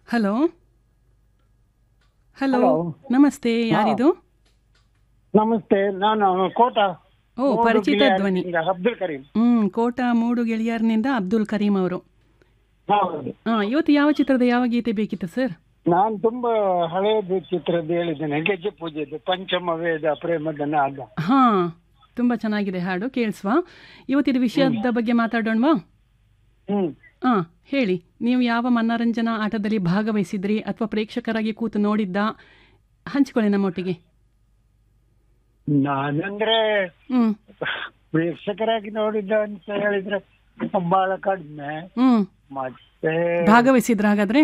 Hello hello Hello. ನಮಸ್ತೆ ಯಾರಿದು ನಮಸ್ತೆ ನಾನು ಕೋಟ ಓ ಪರಿಚಿತ ಧ್ವನಿ ಅಬ್ದುಲ್ ಕರೀಂ ಹ್ಮ್ ಕೋಟ ಮೂಡು ಗೆಳೆಯರ್ನಿಂದ ಅಬ್ದುಲ್ ಕರೀಂ ಅವರು ಹೌದು ಹಾ ಇವತ್ತು ಯಾವ ಚಿತ್ರದ ಯಾವ ಗೀತೆ ಬೇಕಿತ್ತು ಸರ್ ನಾನು ತುಂಬಾ ಹಳೆಯದು ಚಿತ್ರದ್ದು ಹೇಳಿದ್ದೇನೆ ಗೆಜ್ಜೆ ಪೂಜೆದು ಪಂಚಮ ವೇದ ಪ್ರೇಮದ ನಾದ ಹಾ ತುಂಬಾ ಚೆನ್ನಾಗಿದೆ ಹಾಡು ಕೇಳಿಸುವ ಇವತ್ತಿನ ವಿಷಯದ ಬಗ್ಗೆ ಮಾತಾಡೋಣವಾ ಹ್ಮ್ ಹಾ ಹೇಳಿ ನೀವು ಯಾವ ಮನರಂಜನಾ ಆಟದಲ್ಲಿ ಭಾಗವಹಿಸಿದ್ರಿ ಅಥವಾ ಪ್ರೇಕ್ಷಕರಾಗಿ ಕೂತು ನೋಡಿದ್ದ ಹಂಚಿಕೊಳ್ಳಿ ನಮ್ಮೊಟ್ಟಿಗೆ ನಾನಂದ್ರೆ ಹ್ಮ್ ಪ್ರೇಕ್ಷಕರಾಗಿ ನೋಡಿದ್ದ ಅಂತ ಹೇಳಿದ್ರೆ ಬಹಳ ಕಡಿಮೆ ಹ್ಮ್ ಮತ್ತೆ ಭಾಗವಹಿಸಿದ್ರ ಹಾಗಾದ್ರೆ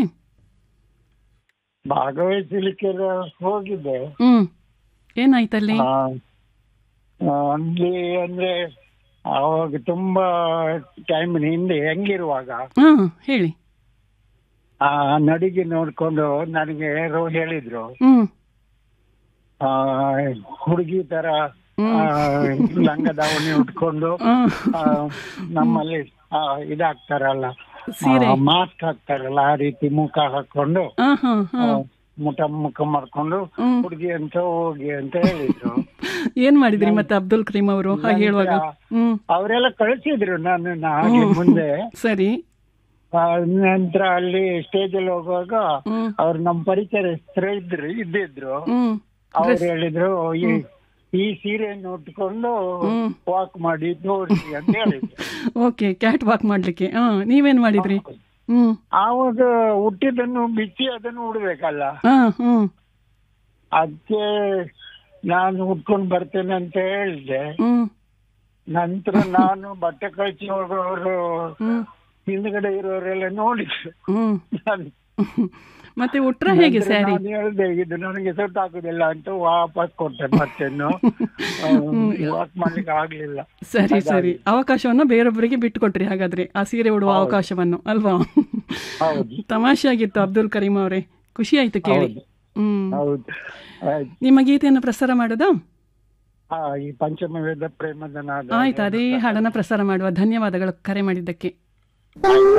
ಭಾಗವಹಿಸಲಿಕ್ಕೆ ಹೋಗಿದ್ದೆ ಹ್ಮ್ ಏನಾಯ್ತಲ್ಲಿ ಆ, ಆ, ಅಲ್ಲಿ ಅಂದ್ರೆ ಅವಾಗ ತುಂಬಾ ಟೈಮಿನ ಹಿಂದೆ ಹೆಂಗಿರುವಾಗ ಹಾ ಹೇಳಿ ಆ ನಡಿಗೆ ನೋಡ್ಕೊಂಡು ನನಗೆ ಯಾರೋ ಹೇಳಿದ್ರು ಹ್ಮ್ ಆ ಹುಡುಗಿ ತರ ಆ, ಲಂಗ ದಾವಣಿ ಉಟ್ಕೊಂಡು ಆ, ಆ, ನಮ್ಮಲ್ಲಿ ಆ, ಇದಾಗ್ತಾರಲ್ಲ ಸೀರೆ ಮಾಸ್ಕ್ ಹಾಕ್ತಾರಲ್ಲ ಆ ರೀತಿ ಮುಖ ಹಾಕೊಂಡು ಆ, ಹಾ ಹಾ ಆ, ಮುಖ ಮುಖ ಮಾಡ್ಕೊಂಡು ಹ್ಮ್. ಹುಡುಗಿ ಅಂತ ಹೋಗಿ ಅಂತ ಹೇಳಿದ್ರು ಏನ್ ಮಾಡಿದ್ರಿ ಮತ್ತೆ ಅಬ್ದುಲ್ ಕರೀಂ ಅವರು ಹಾಗೆ ಹೇಳುವಾಗ ಹ್ಮ್ ಅವರೆಲ್ಲ ಕಳಿಸಿದ್ರು ನಾನು ಹಾಗೆ ಮುಂದೆ ಸರಿ ಆ, ನಂತರ ಅಲ್ಲಿ ಸ್ಟೇಜ್ ಅಲ್ಲಿ ಹೋಗುವಾಗ ಹ್ಮ್ ಅವ್ರು ನಮ್ಮ ಪರಿಚಯಸ್ಥರು ಇದ್ರು ಇದ್ದಿದ್ರು ಹ್ಮ್ ಅವ್ರು ಹೇಳಿದ್ರು ಈ ಈ ಸೀರೆಯನ್ನು ಉಟ್ಕೊಂಡು ಹ್ಮ್. ವಾಕ್ ಮಾಡಿ ತೋರಿಸಿ ಅಂತ ಹೇಳಿದ್ರು ಓಕೆ ಕ್ಯಾಟ್ ವಾಕ್ ಮಾಡ್ಲಿಕ್ಕೆ ಹಾ ನೀವೇನ್ ಮಾಡಿದ್ರಿ ಹ್ಮ್ ಆವಾಗ ಹುಟ್ಟಿದನ್ನು ಬಿಚ್ಚಿ ಅದನ್ನು ಉಡ್ಬೇಕಲ್ಲ ಹಾ ಹ್ಮ್ ಅದಕ್ಕೆ ನಾನು ಉಟ್ಕೊಂಡು ಬರ್ತೇನೆ ಅಂತ ಹೇಳಿದೆ ಹ್ಮ್ ನಂತರ ನಾನು ಬಟ್ಟೆ ಕಳಿಸಿ ಹೋಗೋರು ಹ್ಮ್ ಹಿಂದ್ಗಡೆ ಇರೋರೆಲ್ಲ ನೋಡಿದ್ರು ಹ್ಮ್ ನಾನು ಮತ್ತೆ ಉಟ್ರ ಹೇಗೆ ನಂತರ ಸ್ಯಾರಿ ನಾನು ಹೇಳ್ದೆ ಇದು ನನಗೆ ಸೊಟ್ಟು ಹಾಕುದಿಲ್ಲ ಅಂತ ವಾಪಸ್ ಕೊಟ್ಟೆ ಮತ್ತೇನು ವಾಕ್ ಮಾಡ್ಲಿಕ್ಕೆ ಆಗ್ಲಿಲ್ಲ ಸರಿ ಸರಿ ಅವಕಾಶವನ್ನು ಬೇರೊಬ್ಬರಿಗೆ ಬಿಟ್ಟುಕೊಟ್ರಿ ಹಾಗಾದ್ರೆ ಆ ಸೀರೆ ಉಡುವ ಅವಕಾಶವನ್ನು ಅಲ್ವಾ ಹೌದು ತಮಾಷೆ ಆಗಿತ್ತು ಅಬ್ದುಲ್ ಕರೀಂ ಅವರೇ ಖುಷಿ ಆಯ್ತು ಕೇಳಿ ಹೌದು. ಹ್ಮ್ ಹೌದು ಆಯ್ತು. ನಿಮ್ಮ ಗೀತೆಯನ್ನು ಪ್ರಸಾರ ಮಾಡೋದಾ ಆ, ಈ ಪಂಚಮ ವೇದ ಪ್ರೇಮದ ನಾದ ಆಯ್ತು ಅದೇ ಹಾಡನ್ನ ಪ್ರಸಾರ ಮಾಡುವ ಧನ್ಯವಾದಗಳು ಕರೆ ಮಾಡಿದ್ದಕ್ಕೆ